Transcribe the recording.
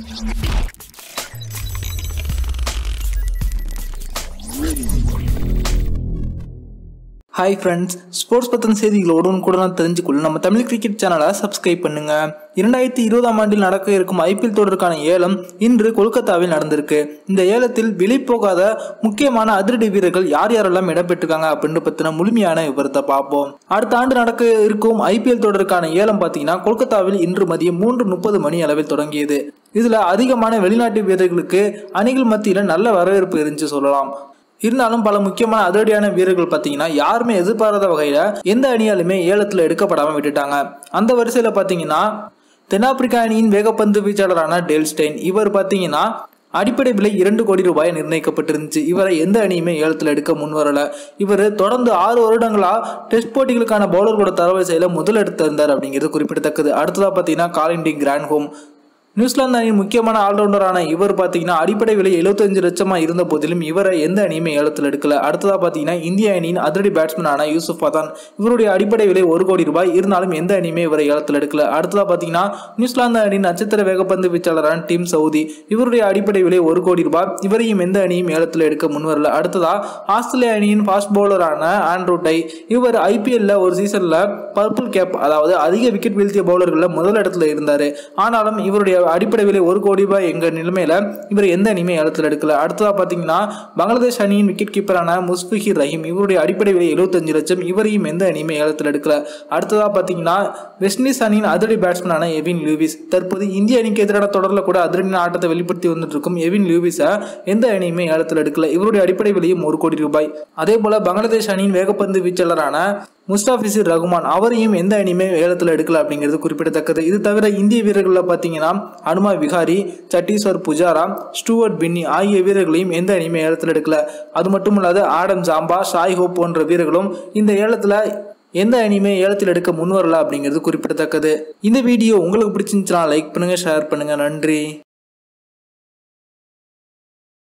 hi friends sports பற்றின செய்திகளை உடனுக்குடன் தெரிஞ்சுக்கொள்ள நம்ம தமிழ் கிரிக்கெட் சேனலை சப்ஸ்கிரைப் பண்ணுங்க இரண்டாயிரத்தி இருபதாம் ஆண்டில் நடக்க இருக்கும் ஐபிஎல் தொடருக்கான ஏலம் இன்று கொல்கத்தாவில் நடந்திருக்கு இந்த ஏலத்தில் விலை போகாத முக்கியமான அதிரடி வீரர்கள் யார் யாரெல்லாம் இடம்பெற்றிருக்காங்க அப்படின்னு பற்றின முழுமையான விவரத்தை பார்ப்போம் அடுத்த ஆண்டு நடக்க இருக்கும் ஐபிஎல் தொடருக்கான ஏலம் பார்த்தீங்கன்னா கொல்கத்தாவில் இன்று மதியம் மூன்று முப்பது மணி அளவில் தொடங்கியது இதுல அதிகமான வெளிநாட்டு வீரர்களுக்கு அணிகள் மத்தியில் நல்ல வரவேற்பு இருந்துச்சு சொல்லலாம் இருந்தாலும் பல முக்கியமான அதிரடியான வீரர்கள் பார்த்தீங்கன்னா யாருமே எதிர்பாராத வகையில் எந்த அணியாலுமே ஏலத்தில் எடுக்கப்படாமல் விட்டுட்டாங்க அந்த வரிசையில் பார்த்தீங்கன்னா தென்னாப்பிரிக்கா அணியின் வேகப்பந்து வீச்சாளரான டெல்ஸ்டைன் இவர் பார்த்தீங்கன்னா அடிப்படை விலை இரண்டு கோடி ரூபாய் நிர்ணயிக்கப்பட்டிருந்துச்சு இவரை எந்த அணியுமே ஏலத்தில் எடுக்க முன் வரல இவர் தொடர்ந்து ஆறு வருடங்களா டெஸ்ட் போட்டிகளுக்கான பவுலர்களோட தரவரிசையில் முதலிடத்தில் இருந்தார் அப்படிங்கிறது குறிப்பிடத்தக்கது அடுத்ததாக பார்த்தீங்கன்னா காலிண்டி கிராண்ட் ஹோம் நியூசிலாந்து அணியின் முக்கியமான ஆல்ரவுண்டரான இவர் பார்த்தீங்கன்னா அடிப்படை விலை எழுபத்தஞ்சு லட்சமா இருந்த போதிலும் இவரை எந்த அணியுமே ஏலத்தில் எடுக்கல அடுத்ததா பார்த்தீங்கன்னா இந்திய அணியின் அதிரடி பேட்ஸ்மேனான யூசுப் பதான் இவருடைய அடிப்படை விலை ஒரு கோடி ரூபாய் இருந்தாலும் எந்த அணியுமே இவரை ஏலத்தில் எடுக்கல அடுத்ததா பார்த்தீங்கன்னா நியூசிலாந்து அணியின் நட்சத்திர வேகப்பந்து வீச்சாளரான டீம் சவுதி இவருடைய அடிப்படை விலை ஒரு கோடி ரூபாய் இவரையும் எந்த அணியும் ஏலத்தில் எடுக்க முன்வரல அடுத்ததா ஆஸ்திரேலிய அணியின் ஃபாஸ்ட் பவுலரான ஆண்ட்ரூ டை இவர் ஐபிஎல்ல ஒரு சீசன்ல பர்பிள் கேப் அதாவது அதிக விக்கெட் வீழ்த்திய பவுலர்களில் முதல் இடத்துல இருந்தாரு ஆனாலும் இவருடைய அடிப்படை விலை ஒரு கோடி ரூபாய் எங்க நிலைமையில இவர் எந்த அணியுமே ஏலத்தில் எடுக்கல அடுத்ததா பாத்தீங்கன்னா பங்களாதேஷ் அணியின் விக்கெட் கீப்பரான முஸ்பிஹிர் ரஹீம் இவருடைய அடிப்படை விலை எழுபத்தஞ்சு லட்சம் இவரையும் எந்த அணியுமே ஏலத்தில் எடுக்கல அடுத்ததா பாத்தீங்கன்னா வெஸ்ட் இண்டீஸ் அணியின் அதிரடி பேட்ஸ்மேனான எவின் லூவிஸ் தற்போது இந்திய அணிக்கு எதிரான தொடரில் கூட அதிரடியான ஆட்டத்தை வெளிப்படுத்தி வந்துட்டு இருக்கும் எவின் லூவிஸை எந்த அணியுமே ஏலத்தில் எடுக்கல இவருடைய அடிப்படை விலையும் ஒரு கோடி ரூபாய் அதே போல பங்களாதேஷ் அணியின் வேகப்பந்து வீச்சாளரான முஸ்டாபிசிர் ரகுமான் அவரையும் எந்த அணியுமே ஏலத்தில் எடுக்கல அப்படிங்கிறது குறிப்பிடத்தக்கது இது தவிர இந்திய வீரர்களில் பார்த்தீங்கன்னா அனுமா விகாரி சட்டீஸ்வர் புஜாரா ஸ்டூவர்ட் பின்னி ஆகிய வீரர்களையும் எந்த அணியுமே ஏலத்தில் எடுக்கல அது மட்டும் இல்லாத ஆடம் ஜாம்பா ஷாய் ஹோப் போன்ற வீரர்களும் இந்த ஏலத்தில் எந்த அணியுமே ஏலத்தில் எடுக்க முன்வரல அப்படிங்கிறது குறிப்பிடத்தக்கது இந்த வீடியோ உங்களுக்கு பிடிச்சிருந்துச்சுன்னா லைக் பண்ணுங்க ஷேர் பண்ணுங்க நன்றி